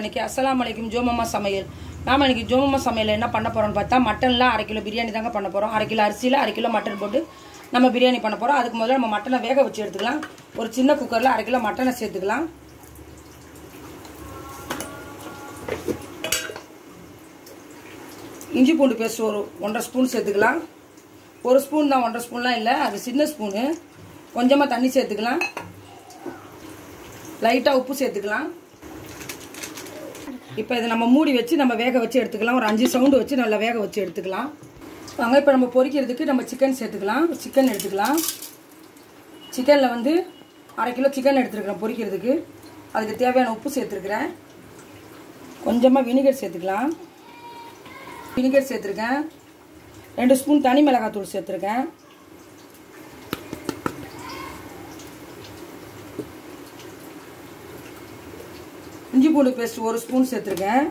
இன்னைக்கு அஸ்ஸலாமு அலைக்கும் ஜோமம்மா சமையல் நாம இன்னைக்கு ஜோமம்மா சமையல் என்ன பண்ண போறோம்னு பார்த்தா மட்டன்ல அரை கிலோ பிரியாணி தாங்க பண்ண போறோம் அரை கிலோ அரிசியில் அரை கிலோ மட்டன் போட்டு நம்ம பிரியாணி பண்ண போறோம் அதுக்கு முதல்ல நம்ம மட்டனை வேக வச்சு எடுத்துக்கலாம் ஒரு சின்ன குக்கரில் அரை கிலோ மட்டனை சேர்த்துக்கலாம் இஞ்சி பூண்டு பேஸ்ட் ஒரு ஒன்றரை ஸ்பூன் சேர்த்துக்கலாம் ஒரு ஸ்பூன் தான் ஒன்றரை ஸ்பூன்லாம் இல்லை அது சின்ன ஸ்பூனு கொஞ்சமாக தண்ணி சேர்த்துக்கலாம் லைட்டாக உப்பு சேர்த்துக்கலாம் இப்போ இதை நம்ம மூடி வச்சு நம்ம வேக வச்சு எடுத்துக்கலாம் ஒரு அஞ்சு சவுண்டு வச்சு நல்லா வேக வச்சு எடுத்துக்கலாம் வாங்க இப்போ நம்ம பொரிக்கிறதுக்கு நம்ம சிக்கன் சேர்த்துக்கலாம் சிக்கன் எடுத்துக்கலாம் சிக்கனில் வந்து அரை கிலோ சிக்கன் எடுத்துருக்கிறேன் பொரிக்கிறதுக்கு அதுக்கு தேவையான உப்பு சேர்த்துருக்குறேன் கொஞ்சமாக வினிகர் சேர்த்துக்கலாம் வினிகர் சேர்த்துருக்கேன் ரெண்டு ஸ்பூன் தனி மிளகாத்தூள் சேர்த்துருக்கேன் இஞ்சி பூண்டு பேஸ்ட் ஒரு ஸ்பூன் சேர்த்துருக்கேன்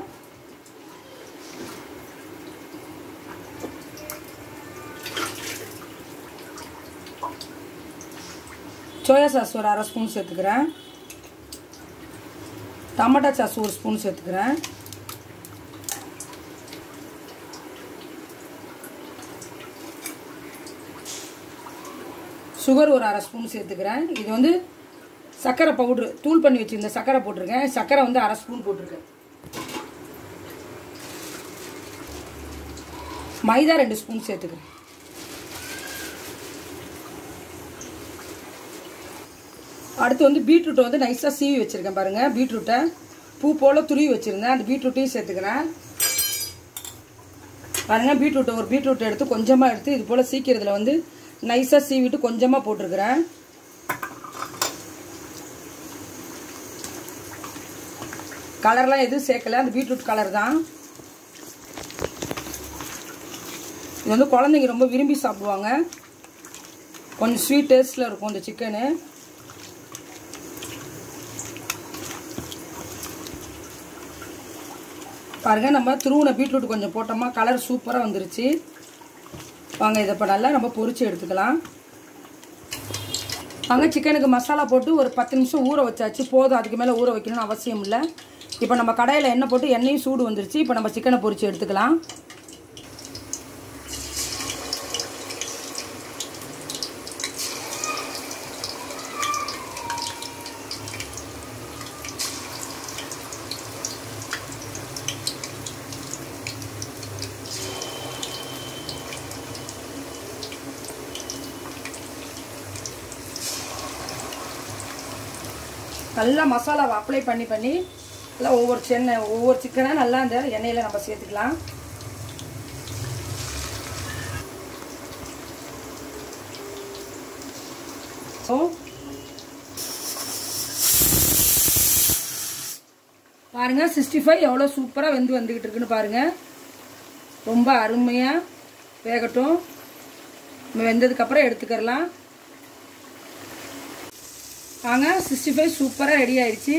சோயா சாஸ் ஒரு அரை ஸ்பூன் சேர்த்துக்கிறேன் டமாட்டா சாஸ் ஒரு ஸ்பூன் சேர்த்துக்கிறேன் சுகர் ஒரு அரை ஸ்பூன் சேர்த்துக்கிறேன் இது வந்து சர்க்கரை பவுட்ரு தூள் பண்ணி வச்சுருந்த சர்க்கரை போட்டிருக்கேன் சர்க்கரை வந்து அரை ஸ்பூன் போட்டிருக்கேன் மைதா ரெண்டு ஸ்பூன் சேர்த்துக்கிறேன் அடுத்து வந்து பீட்ரூட்டை வந்து நைஸாக சீவி வச்சுருக்கேன் பாருங்கள் பீட்ரூட்டை பூ போல் துருவி வச்சுருந்தேன் அந்த பீட்ரூட்டையும் சேர்த்துக்கிறேன் பாருங்கள் பீட்ரூட்டை ஒரு பீட்ரூட் எடுத்து கொஞ்சமாக எடுத்து இது போல் சீக்கிரத்தில் வந்து நைஸாக சீவிட்டு கொஞ்சமாக போட்டிருக்கிறேன் கலர்லாம் எதுவும் சேர்க்கல அந்த பீட்ரூட் கலர் தான் இது வந்து குழந்தைங்க ரொம்ப விரும்பி சாப்பிடுவாங்க கொஞ்சம் ஸ்வீட் டேஸ்ட்டில் இருக்கும் இந்த சிக்கனு பாருங்க நம்ம துருவின பீட்ரூட் கொஞ்சம் போட்டோமா கலர் சூப்பராக வந்துருச்சு வாங்க இதை இப்போ நல்லா நம்ம பொரிச்சு எடுத்துக்கலாம் வாங்க சிக்கனுக்கு மசாலா போட்டு ஒரு பத்து நிமிஷம் ஊற வச்சாச்சு போதும் அதுக்கு மேலே ஊற வைக்கணும்னு அவசியம் இல்லை இப்போ நம்ம கடையில் எண்ணெய் போட்டு எண்ணெயும் சூடு வந்துருச்சு இப்போ நம்ம சிக்கனை பொரிச்சு எடுத்துக்கலாம் நல்லா மசாலாவை அப்ளை பண்ணி பண்ணி நல்லா ஒவ்வொரு சென்னை ஒவ்வொரு சிக்கனை நல்லா அந்த எண்ணெயில் நம்ம சேர்த்துக்கலாம் ஸோ பாருங்க சிக்ஸ்டி ஃபைவ் எவ்வளோ சூப்பராக வெந்து வந்துக்கிட்டு இருக்குன்னு பாருங்க ரொம்ப அருமையாக வேகட்டும் நம்ம வெந்ததுக்கப்புறம் எடுத்துக்கிறலாம் வாங்க சிக்ஸ்டி ஃபைவ் சூப்பராக ரெடி ஆயிடுச்சு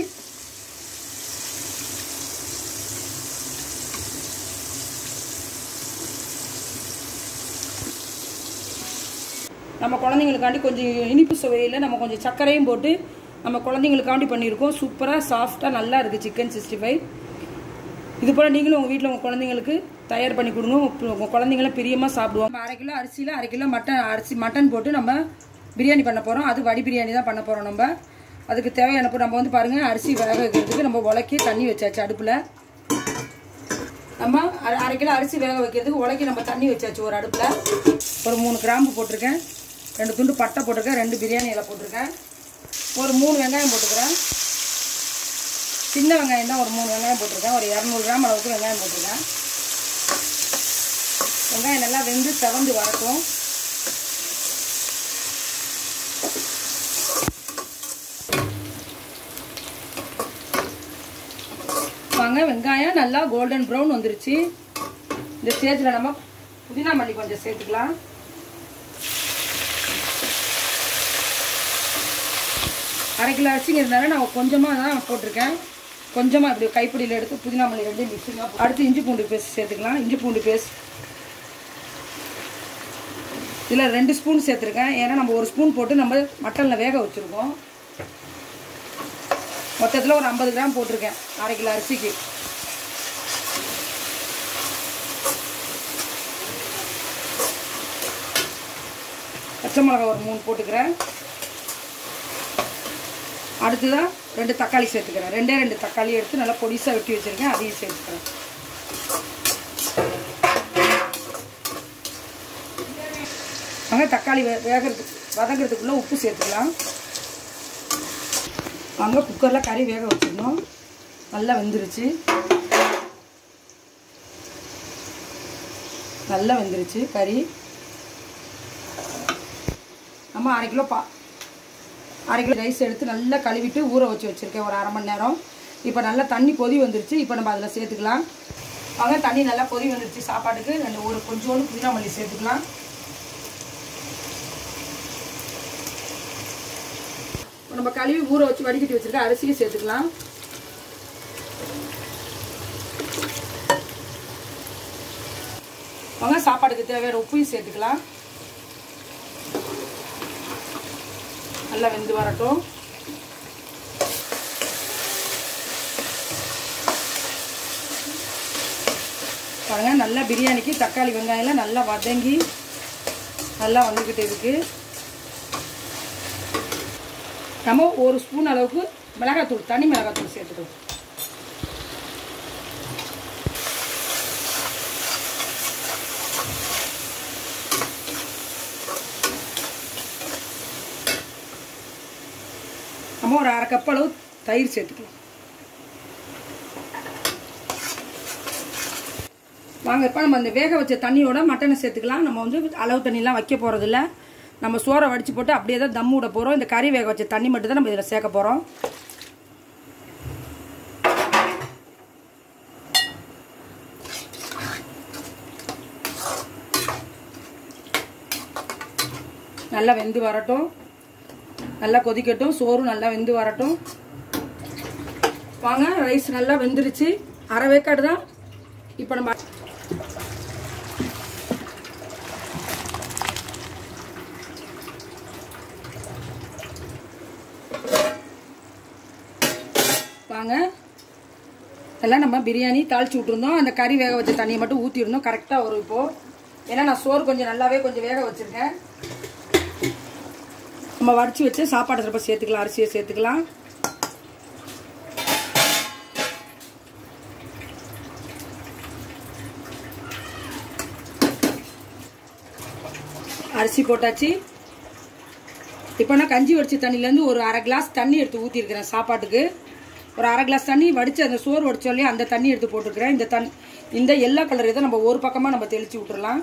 நம்ம குழந்தைங்களுக்காண்டி கொஞ்சம் இனிப்பு சுவையில் நம்ம கொஞ்சம் சர்க்கரையும் போட்டு நம்ம குழந்தைங்களுக்காண்டி பண்ணியிருக்கோம் சூப்பராக சாஃப்டாக நல்லா இருக்குது சிக்கன் சிக்ஸ்டி ஃபைவ் இது போல் நீங்களும் உங்கள் வீட்டில் உங்கள் குழந்தைங்களுக்கு தயார் பண்ணி கொடுங்க உங்கள் குழந்தைங்களும் பிரியமாக சாப்பிடுவாங்க அரை கிலோ அரிசியில் அரை கிலோ மட்டன் அரிசி மட்டன் போட்டு நம்ம பிரியாணி பண்ண போகிறோம் அது வடி பிரியாணி தான் பண்ண போகிறோம் நம்ம அதுக்கு தேவையான நம்ம வந்து பாருங்கள் அரிசி வேக வைக்கிறதுக்கு நம்ம உலக்கி தண்ணி வச்சாச்சு அடுப்பில் நம்ம அரை அரை கிலோ அரிசி வேக வைக்கிறதுக்கு உலக்கி நம்ம தண்ணி வச்சாச்சு ஒரு அடுப்பில் ஒரு மூணு கிராம்பு போட்டிருக்கேன் ரெண்டு துண்டு பட்டை போட்டிருக்கேன் ரெண்டு பிரியாணி இலை போட்டிருக்கேன் ஒரு மூணு வெங்காயம் போட்டுக்கிறேன் சின்ன வெங்காயம் தான் ஒரு மூணு வெங்காயம் போட்டிருக்கேன் ஒரு இரநூறு கிராம் அளவுக்கு வெங்காயம் போட்டிருக்கேன் வெங்காயம் நல்லா வெந்து செவந்து வரட்டும் வாங்க வெங்காயம் நல்லா கோல்டன் ப்ரௌன் வந்துருச்சு இந்த ஸ்டேஜில் நம்ம புதினா மல்லி கொஞ்சம் சேர்த்துக்கலாம் அரை கிலோ அரிசிங்கிறதுனால நான் கொஞ்சமாக தான் போட்டிருக்கேன் கொஞ்சமாக இப்படி கைப்பிடியில் எடுத்து புதினா மல்லி ரெண்டு மிக்சிங்காக அடுத்து இஞ்சி பூண்டு பேஸ்ட் சேர்த்துக்கலாம் இஞ்சி பூண்டு பேஸ்ட் இதில் ரெண்டு ஸ்பூன் சேர்த்துருக்கேன் ஏன்னா நம்ம ஒரு ஸ்பூன் போட்டு நம்ம மட்டனில் வேக வச்சுருக்கோம் மொத்தத்தில் ஒரு ஐம்பது கிராம் போட்டிருக்கேன் அரை கிலோ அரிசிக்கு பச்சை மிளகாய் ஒரு மூணு போட்டுக்கிறேன் அடுத்ததாக ரெண்டு தக்காளி சேர்த்துக்கிறேன் ரெண்டே ரெண்டு தக்காளி எடுத்து நல்லா பொடிசாக வெட்டி வச்சுருக்கேன் அதையும் சேர்த்துக்கிறேன் வாங்க தக்காளி வே வேகிறதுக்கு வதங்கிறதுக்குள்ளே உப்பு சேர்த்துக்கலாம் வாங்க குக்கரில் கறி வேக வச்சிடணும் நல்லா வெந்துருச்சு நல்லா வெந்துருச்சு கறி நம்ம அரை கிலோ பா அரை கிலோ ரைஸ் எடுத்து நல்லா கழுவிட்டு ஊற வச்சு வச்சுருக்கேன் ஒரு அரை மணி நேரம் இப்போ நல்லா தண்ணி கொதி வந்துருச்சு இப்போ நம்ம அதில் சேர்த்துக்கலாம் வாங்க தண்ணி நல்லா கொதி வந்துருச்சு சாப்பாட்டுக்கு ரெண்டு ஒரு கொஞ்சோண்டு புதினா மல்லி சேர்த்துக்கலாம் இப்போ நம்ம கழுவி ஊற வச்சு வடிகட்டி வச்சுருக்க அரிசியும் சேர்த்துக்கலாம் வாங்க சாப்பாடுக்கு தேவையான உப்பையும் சேர்த்துக்கலாம் நல்லா வெந்து வரட்டும் பாருங்க நல்லா பிரியாணிக்கு தக்காளி வெங்காயம்லாம் நல்லா வதங்கி நல்லா வந்துக்கிட்டு இருக்கு நம்ம ஒரு ஸ்பூன் அளவுக்கு மிளகாத்தூள் தனி மிளகாத்தூள் சேர்த்துக்கலாம் நம்ம ஒரு அரை கப் அளவு தயிர் சேர்த்துக்கலாம் வாங்க இப்போ நம்ம அந்த வேக வச்ச தண்ணியோட மட்டனை சேர்த்துக்கலாம் நம்ம வந்து அளவு தண்ணிலாம் வைக்க போகிறதில்ல நம்ம சோறை வடித்து போட்டு அப்படியே தான் தம் விட போகிறோம் இந்த கறி வேக வச்ச தண்ணி மட்டும் தான் நம்ம இதில் சேர்க்க போகிறோம் நல்லா வெந்து வரட்டும் நல்லா கொதிக்கட்டும் சோறும் நல்லா வெந்து வரட்டும் வாங்க ரைஸ் நல்லா வெந்துருச்சு அரை வேக்காடு தான் இப்போ நம்ம வாங்க எல்லாம் நம்ம பிரியாணி தாளிச்சு விட்டுருந்தோம் அந்த கறி வேக வச்ச தண்ணியை மட்டும் ஊற்றிருந்தோம் கரெக்டாக வரும் இப்போது ஏன்னா நான் சோறு கொஞ்சம் நல்லாவே கொஞ்சம் வேக வச்சுருக்கேன் நம்ம வடித்து வச்சு சாப்பாடு சிறப்பாக சேர்த்துக்கலாம் அரிசியை சேர்த்துக்கலாம் அரிசி போட்டாச்சு இப்போ நான் கஞ்சி வடிச்ச தண்ணியிலேருந்து ஒரு அரை கிளாஸ் தண்ணி எடுத்து ஊற்றிருக்கிறேன் சாப்பாட்டுக்கு ஒரு அரை கிளாஸ் தண்ணி வடித்து அந்த சோறு வடிச்சோல்லையே அந்த தண்ணி எடுத்து போட்டுக்கிறேன் இந்த தண்ணி இந்த எல்லோ கலர் இதை நம்ம ஒரு பக்கமாக நம்ம தெளித்து விட்டுறலாம்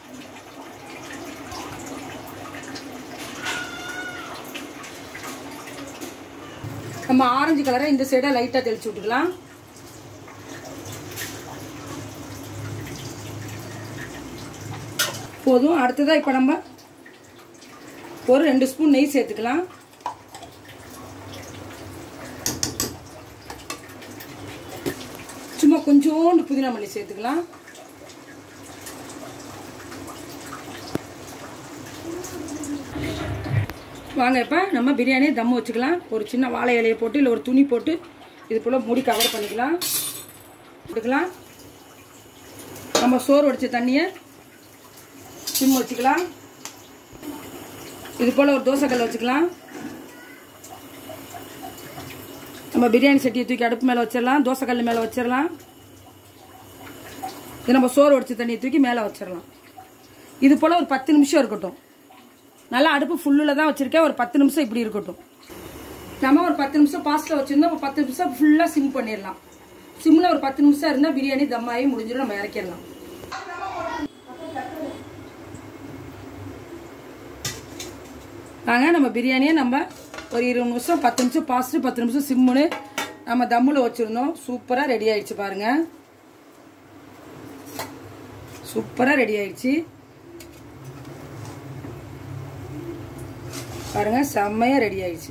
நம்ம ஆரஞ்சு கலரை இந்த சைடை லைட்டாக தெளிச்சு விட்டுக்கலாம் போதும் அடுத்ததாக இப்போ நம்ம ஒரு ரெண்டு ஸ்பூன் நெய் சேர்த்துக்கலாம் சும்மா கொஞ்சோண்டு புதினா மல்லி சேர்த்துக்கலாம் வாங்க இப்போ நம்ம பிரியாணியை தம் வச்சுக்கலாம் ஒரு சின்ன வாழை இலையை போட்டு இல்லை ஒரு துணி போட்டு இது போல் மூடி கவர் பண்ணிக்கலாம் எடுக்கலாம் நம்ம சோறு வடித்த தண்ணியை சிம் வச்சுக்கலாம் இது போல் ஒரு தோசைக்கல் வச்சுக்கலாம் நம்ம பிரியாணி சட்டியை தூக்கி அடுப்பு மேலே வச்சிடலாம் தோசைக்கல் மேலே வச்சிடலாம் இது நம்ம சோறு வடித்த தண்ணியை தூக்கி மேலே வச்சிடலாம் இது போல் ஒரு பத்து நிமிஷம் இருக்கட்டும் நல்லா அடுப்பு ஃபுல்லில் தான் வச்சுருக்கேன் ஒரு பத்து நிமிஷம் இப்படி இருக்கட்டும் நம்ம ஒரு பத்து நிமிஷம் பாஸ்டில் வச்சுருந்தோம் ஒரு பத்து நிமிஷம் ஃபுல்லாக சிம் பண்ணிடலாம் சிம்மில் ஒரு பத்து நிமிஷம் இருந்தால் பிரியாணி தம்மாயி முடிஞ்சிடும் நம்ம இறக்கிடலாம் வாங்க நம்ம பிரியாணியை நம்ம ஒரு இருபது நிமிஷம் பத்து நிமிஷம் பாஸ்ட்டு பத்து நிமிஷம் சிம்முன்னு நம்ம தம்மில் வச்சுருந்தோம் சூப்பராக ரெடி ஆயிடுச்சு பாருங்க சூப்பராக ரெடி ஆயிடுச்சு பாருங்க செம்மையாக ரெடி ஆயிடுச்சு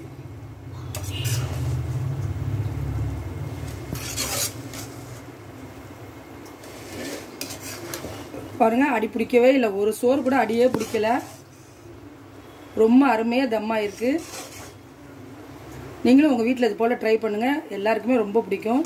பாருங்க அடி பிடிக்கவே இல்லை ஒரு சோறு கூட அடியே பிடிக்கல ரொம்ப அருமையாக தம்மா இருக்கு நீங்களும் உங்கள் வீட்டில் இது போல் ட்ரை பண்ணுங்கள் எல்லாருக்குமே ரொம்ப பிடிக்கும்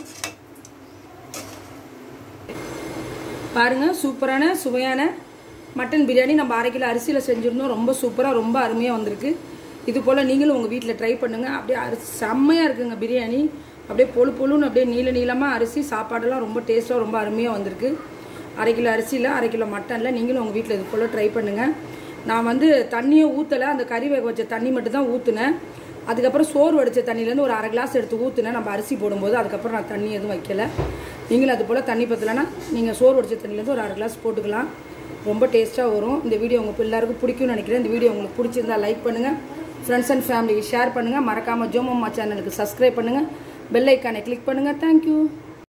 பாருங்கள் சூப்பரான சுவையான மட்டன் பிரியாணி நம்ம அரை கிலோ அரிசியில் செஞ்சுருந்தோம் ரொம்ப சூப்பராக ரொம்ப அருமையாக வந்திருக்கு இது போல் நீங்களும் உங்கள் வீட்டில் ட்ரை பண்ணுங்கள் அப்படியே அரிசி செம்மையாக இருக்குங்க பிரியாணி அப்படியே பொழு பொழுன்னு அப்படியே நீள நீளமாக அரிசி சாப்பாடெல்லாம் ரொம்ப டேஸ்ட்டாக ரொம்ப அருமையாக வந்திருக்கு அரை கிலோ அரிசியில் அரை கிலோ மட்டனில் நீங்களும் உங்கள் வீட்டில் இது போல் ட்ரை பண்ணுங்கள் நான் வந்து தண்ணியை ஊற்றலை அந்த கறி வேக வச்ச தண்ணி மட்டும் தான் ஊற்றுனேன் அதுக்கப்புறம் சோறு வடித்த தண்ணியிலேருந்து ஒரு அரை கிளாஸ் எடுத்து ஊற்றுனேன் நம்ம அரிசி போடும்போது அதுக்கப்புறம் நான் தண்ணி எதுவும் வைக்கல நீங்களும் அது போல் தண்ணி பற்றலைன்னா நீங்கள் சோறு வடித்த தண்ணியிலேருந்து ஒரு அரை கிளாஸ் போட்டுக்கலாம் ரொம்ப டேஸ்ட்டாக வரும் இந்த வீடியோ உங்களுக்கு எல்லாருக்கும் பிடிக்கும்னு நினைக்கிறேன் இந்த வீடியோ உங்களுக்கு பிடிச்சிருந்தா லைக் பண்ணுங்கள் ஃப்ரெண்ட்ஸ் அண்ட் ஃபேமிலிக்கு ஷேர் பண்ணுங்கள் மறக்காமல் ஜோமம்மா சேனலுக்கு சப்ஸ்கிரைப் பண்ணுங்கள் பெல் ஐக்கானை கிளிக் பண்ணுங்கள் தேங்க்யூ